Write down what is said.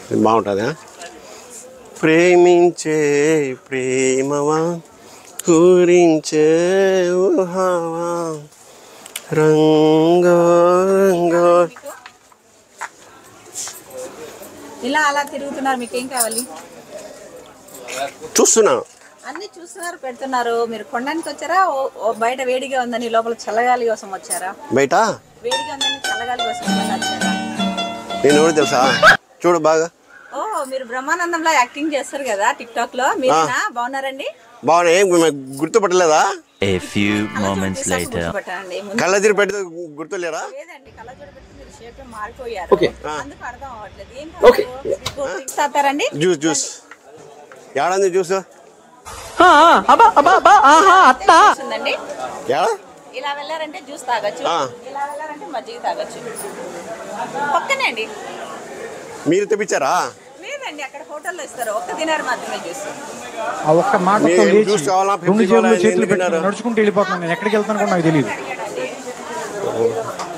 ఇది బాగుంటుందా ప్రేమించే ప్రేమవా పూరించే ఊహవా రంగో రంగో ఇలా అలా తిరుగుతున్నారు మీకు ఏం కావాలి చూస్తున్నాను అన్ని చూస్తున్నారు పెడుతున్నారు మీరు కొనడానికి వచ్చారా ఓ- ఓ బయట వేడిగా ఉందని లోపల చల్లగాలి కోసం వచ్చారా బయట వేడిగా ఉందని చల్లగాలి కోసం ఏమన్నా వచ్చారా నేను ఎవరు తెలుసా చూడు బాగా ఓ మీరు బ్రహ్మానందంలో యాక్టింగ్ చేస్తారు కదా టిక్ టాక్ లో మీరేనా బాగున్నారండి బాగున్నా ఏం గు- గుర్తుపట్టలేదా A few moments later. గుర్తుపట్టానండి ముందు కళ్ళదిరి పెడితే గుర్తులేరా లేదండి కళ్ళజోడు పెట్టి మీరు షేప్ మారిపోయారు అందుకు అర్థం అవ్వట్లేదు ఏం కావాలి డ్రింక్స్ తాగుతారండి జ్యూస్ జ్యూస్ ఏడంది జ్యూస్ జ్యూస్ ఉందండి ఏడా ఇలా వెళ్ళారంటే జ్యూస్ తాగొచ్చు ఆ. ఇలా వెళ్ళారంటే మజ్జిగ తాగొచ్చు పక్కనే అండి మీరు తెప్పించారా లేదండి అక్కడ హోటల్లో ఇస్తారు ఒక్క తినారు మాత్రమే జ్యూస్ ఆ ఒక్క మాటతో మీరు లేచి జ్యూస్ కావాలా, రెండు పెప్సీ జేబులు కావాలా, చేతులు ఎందుకు పెట్టుకుని తిన్నారు? నడుచుకుంటూ వెళ్ళిపోతున్నాను నేను ఎక్కడికి వెళ్తాను కూడా నాకు తెలియదు అడిగాడండి